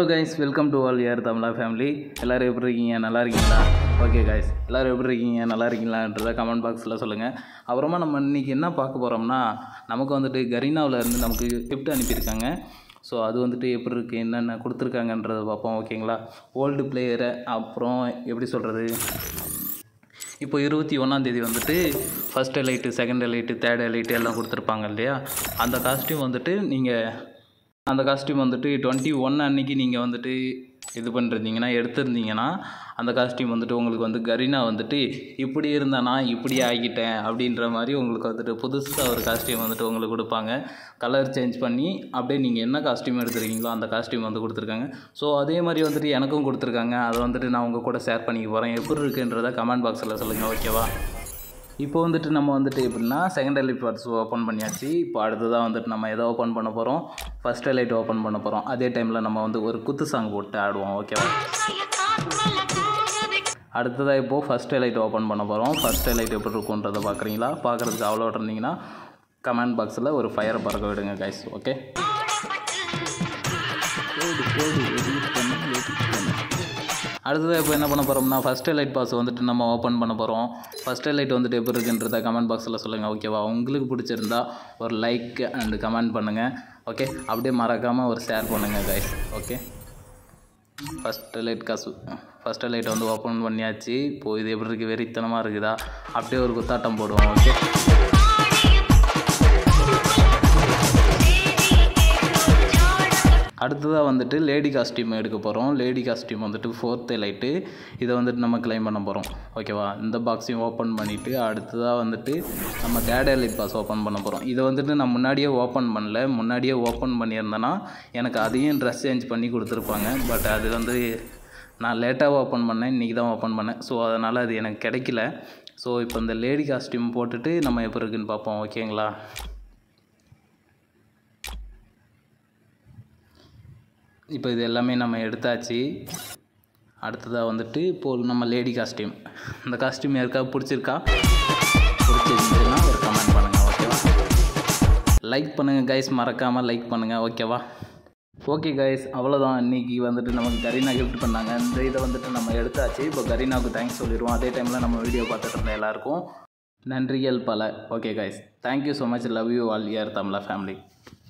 hello guys welcome to all air தமிழா family எல்லோரும் எப்படி இருக்கீங்க நல்லா இருக்கீங்களா ஓகே கைஸ் எல்லோரும் எப்படி இருக்கீங்க நல்லா இருக்கீங்களான்றத கமெண்ட் பாக்ஸில் சொல்லுங்கள் அப்புறமா நம்ம இன்றைக்கி என்ன பார்க்க போகிறோம்னா நமக்கு வந்துட்டு கரீனாவில் இருந்து நமக்கு கிஃப்ட் அனுப்பியிருக்காங்க ஸோ அது வந்துட்டு எப்படி இருக்குது என்னென்ன கொடுத்துருக்காங்கன்றதை பார்ப்போம் ஓகேங்களா ஓல்டு பிளேயரை அப்புறம் எப்படி சொல்கிறது இப்போ இருபத்தி ஒன்றாந்தேதி வந்துட்டு first elite second elite third elite எல்லாம் கொடுத்துருப்பாங்க இல்லையா அந்த காஸ்ட்யூம் வந்துட்டு நீங்கள் அந்த காஸ்ட்யூம் வந்துட்டு டுவெண்ட்டி ஒன் அன்னைக்கு நீங்கள் வந்துட்டு இது பண்ணிருந்தீங்கன்னா எடுத்திருந்தீங்கன்னா அந்த காஸ்ட்யூம் வந்துட்டு உங்களுக்கு வந்து கரீனா வந்துட்டு இப்படி இருந்தானா இப்படி ஆகிட்டேன் அப்படின்ற மாதிரி உங்களுக்கு வந்துட்டு புதுசாக ஒரு காஸ்ட்யூம் வந்துட்டு உங்களுக்கு கொடுப்பாங்க கலர் சேஞ்ச் பண்ணி அப்படியே நீங்கள் என்ன காஸ்ட்யூம் எடுத்துருக்கீங்களோ அந்த காஸ்ட்யூம் வந்து கொடுத்துருக்காங்க ஸோ அதே மாதிரி வந்துட்டு எனக்கும் கொடுத்துருக்காங்க அதை வந்துட்டு நான் உங்கள் கூட ஷேர் பண்ணிக்க போகிறேன் எப்படி இருக்குன்றதை கமெண்ட் பாக்ஸில் சொல்லுங்கள் ஓகேவா இப்போ வந்துட்டு நம்ம வந்துட்டு எப்படின்னா செகண்ட் எலைட் பார்ட்ஸ் ஓப்பன் பண்ணியாச்சு இப்போ அடுத்ததாக வந்துட்டு நம்ம எதை ஓப்பன் பண்ண போகிறோம் ஃபஸ்ட் எலைட் ஓப்பன் பண்ண போகிறோம் அதே டைமில் நம்ம வந்து ஒரு குத்து சாங் போட்டு ஆடுவோம் ஓகேவா அடுத்ததாக இப்போது ஃபஸ்ட் எலைட் ஓப்பன் பண்ண போகிறோம் ஃபஸ்ட் எலைட் எப்படி இருக்குன்றதை பார்க்குறீங்களா பார்க்குறதுக்கு அவ்வளோ இருந்தீங்கன்னா கமெண்ட் பாக்ஸில் ஒரு ஃபயரை பறக்க விடுங்க கைஸ் ஓகே அடுத்ததாக இப்போ என்ன பண்ண போகிறோம்னா ஃபஸ்ட் லைட் பாஸ் வந்துட்டு நம்ம ஓப்பன் பண்ண போகிறோம் ஃபஸ்ட் லைட் வந்துட்டு எப்படி இருக்குன்றத கமெண்ட் பாக்ஸில் சொல்லுங்கள் ஓகேவா உங்களுக்கு பிடிச்சிருந்தா ஒரு லைக் அண்டு கமெண்ட் பண்ணுங்கள் ஓகே அப்படியே மறக்காமல் ஒரு ஷேர் பண்ணுங்கள் கைஸ் ஓகே ஃபஸ்ட் லைட் காசு ஃபஸ்ட் லைட் வந்து ஓப்பன் பண்ணியாச்சு இப்போது இது எப்படி இருக்குது வெறித்தனமாக இருக்குதா அப்படியே ஒரு குத்தாட்டம் போடுவோம் ஓகே அடுத்ததாக வந்துட்டு லேடி காஸ்டியூம் எடுக்க போகிறோம் லேடி காஸ்டியூம் வந்துட்டு ஃபோர்த்து லைட்டு இதை வந்துட்டு நம்ம கிளைம் பண்ண போகிறோம் ஓகேவா இந்த பாக்ஸையும் ஓப்பன் பண்ணிவிட்டு அடுத்ததாக வந்துட்டு நம்ம தேர்ட் லைட் பாஸ் ஓப்பன் பண்ண போகிறோம் இதை வந்துட்டு நான் முன்னாடியே ஓப்பன் பண்ணல முன்னாடியே ஓப்பன் பண்ணியிருந்தேன்னா எனக்கு அதையும் ட்ரெஸ் சேஞ்ச் பண்ணி கொடுத்துருப்பாங்க பட் அது வந்து நான் லேட்டாக ஓப்பன் பண்ணேன் இன்றைக்கி தான் ஓப்பன் பண்ணேன் ஸோ அதனால் அது எனக்கு கிடைக்கல ஸோ இப்போ இந்த லேடி காஸ்டியூம் போட்டுட்டு நம்ம எப்படி இருக்குன்னு பார்ப்போம் ஓகேங்களா இப்போ இது எல்லாமே நம்ம எடுத்தாச்சு அடுத்ததாக வந்துட்டு இப்போது நம்ம லேடி காஸ்டியூம் இந்த காஸ்டியூம் யாருக்கா பிடிச்சிருக்கா பிடிச்சிருந்துச்சுன்னா ஒரு கமெண்ட் பண்ணுங்கள் ஓகேவா லைக் பண்ணுங்கள் கைஸ் மறக்காமல் லைக் பண்ணுங்கள் ஓகேவா ஓகே கைஸ் அவ்வளோதான் இன்றைக்கி வந்துட்டு நமக்கு கரீனா கிஃப்ட் பண்ணாங்க இந்த இதை வந்துட்டு நம்ம எடுத்தாச்சு இப்போ கரீனாவுக்கு தேங்க்ஸ் சொல்லிடுவோம் அதே டைமில் நம்ம வீடியோ பார்த்துட்டு இருந்த எல்லாருக்கும் நன்றிகள் பல okay guys thank you so much love you all year தமிழா ஃபேமிலி